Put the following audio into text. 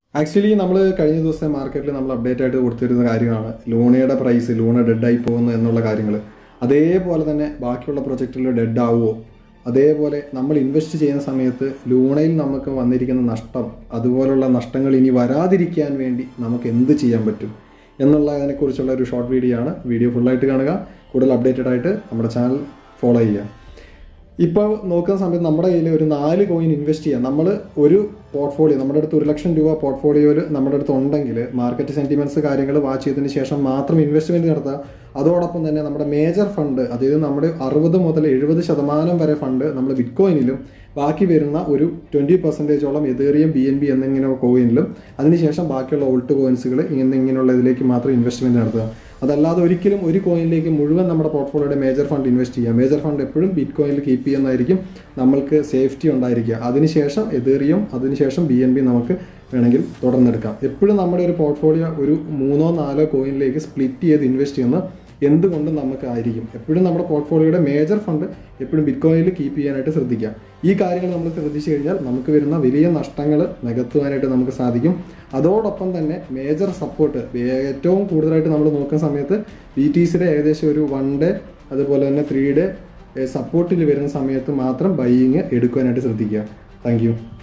actually നമ്മൾ കഴിഞ്ഞ ദിവസത്തെ മാർക്കറ്റിൽ നമ്മൾ അപ്ഡേറ്റ് ആയിട്ട് കൊടുത്തിരുന്ന കാര്യമാണ് ലൂണയുടെ പ്രൈസ് ലൂണ ഡെഡായി പോകുന്നു എന്നുള്ള കാര്യങ്ങൾ അതേപോലെ തന്നെ ബാക്കിയുള്ള പ്രൊജക്റ്റിൽ ഡെഡ് ആവുമോ അതേപോലെ നമ്മൾ ഇൻവെസ്റ്റ് ചെയ്യുന്ന സമയത്ത് ലൂണയിൽ നമുക്ക് വന്നിരിക്കുന്ന നഷ്ടം അതുപോലുള്ള നഷ്ടങ്ങൾ ഇനി വരാതിരിക്കാൻ വേണ്ടി നമുക്ക് എന്ത് ചെയ്യാൻ പറ്റും എന്നുള്ളതിനെക്കുറിച്ചുള്ള ഒരു ഷോർട്ട് വീഡിയോ ആണ് വീഡിയോ ഫുള്ളായിട്ട് കാണുക കൂടുതൽ അപ്ഡേറ്റഡ് ആയിട്ട് നമ്മുടെ ചാനൽ ഫോളോ ചെയ്യുക ഇപ്പോൾ നോക്കുന്ന സമയത്ത് നമ്മുടെ കയ്യിൽ ഒരു നാല് കോയിൻ ഇൻവെസ്റ്റ് ചെയ്യാം നമ്മൾ ഒരു പോർട്ട്ഫോളിയോ നമ്മുടെ അടുത്ത് ഒരു ലക്ഷം രൂപ പോർട്ട്ഫോളിയോയിൽ നമ്മുടെ അടുത്ത് ഉണ്ടെങ്കിൽ മാർക്കറ്റ് സെൻറ്റിമെൻറ്റ്സ് കാര്യങ്ങൾ വാച്ച് ചെയ്തതിന് ശേഷം മാത്രം ഇൻവെസ്റ്റ്മെൻറ്റ് നടത്തുക അതോടൊപ്പം തന്നെ നമ്മുടെ മേജർ ഫണ്ട് അതായത് നമ്മുടെ അറുപത് മുതൽ എഴുപത് ശതമാനം വരെ ഫണ്ട് നമ്മൾ ബിറ്റ് കോയിനിലും ബാക്കി വരുന്ന ഒരു ട്വൻറ്റി പെർസെൻറ്റേജോളം എതേറിയം ബി എൻ ബി എന്നിങ്ങനെ കോയിനിലും അതിനുശേഷം ബാക്കിയുള്ള ഓൾട്ട് കോയിൻസുകൾ ഇങ്ങനെ ഇങ്ങനെയുള്ള ഇതിലേക്ക് മാത്രം ഇൻവെസ്റ്റ്മെൻറ്റ് നടത്തുക അതല്ലാതെ ഒരിക്കലും ഒരു കോയിനിലേക്ക് മുഴുവൻ നമ്മുടെ പോർട്ട്ഫോളിയോയുടെ മേജർ ഫണ്ട് ഇൻവെസ്റ്റ് ചെയ്യുക മേജർ ഫണ്ട് എപ്പോഴും ബിറ്റ് കോയിനിൽ കീപ്പ് ചെയ്യുന്നതായിരിക്കും നമ്മൾക്ക് സേഫ്റ്റി ഉണ്ടായിരിക്കുക അതിനുശേഷം എതേറിയം അതിനുശേഷം ബി എൻ ബി നമുക്ക് വേണമെങ്കിൽ തുടർന്നെടുക്കാം എപ്പോഴും നമ്മുടെ ഒരു പോർട്ട്ഫോളിയോ ഒരു മൂന്നോ നാലോ കോയിനിലേക്ക് സ്പ്ലിറ്റ് ചെയ്ത് ഇൻവെസ്റ്റ് ചെയ്യുന്ന എന്തുകൊണ്ടും നമുക്ക് ആയിരിക്കും എപ്പോഴും നമ്മുടെ പോർട്ട്ഫോളിയോയുടെ മേജർ ഫണ്ട് എപ്പോഴും ബിറ്റ് കോയിനിൽ കീപ്പ് ചെയ്യാനായിട്ട് ശ്രദ്ധിക്കുക ഈ കാര്യങ്ങൾ നമ്മൾ ശ്രദ്ധിച്ചു കഴിഞ്ഞാൽ നമുക്ക് വരുന്ന വലിയ നഷ്ടങ്ങൾ നികത്തുവാനായിട്ട് നമുക്ക് സാധിക്കും അതോടൊപ്പം തന്നെ മേജർ സപ്പോർട്ട് ഏറ്റവും കൂടുതലായിട്ട് നമ്മൾ നോക്കുന്ന സമയത്ത് ബി ടി സിയുടെ ഏകദേശം ഒരു വൺ ഡേ അതുപോലെ തന്നെ ത്രീ ഡേ സപ്പോർട്ടിൽ വരുന്ന സമയത്ത് മാത്രം ബൈയിങ് എടുക്കുവാനായിട്ട് ശ്രദ്ധിക്കുക താങ്ക്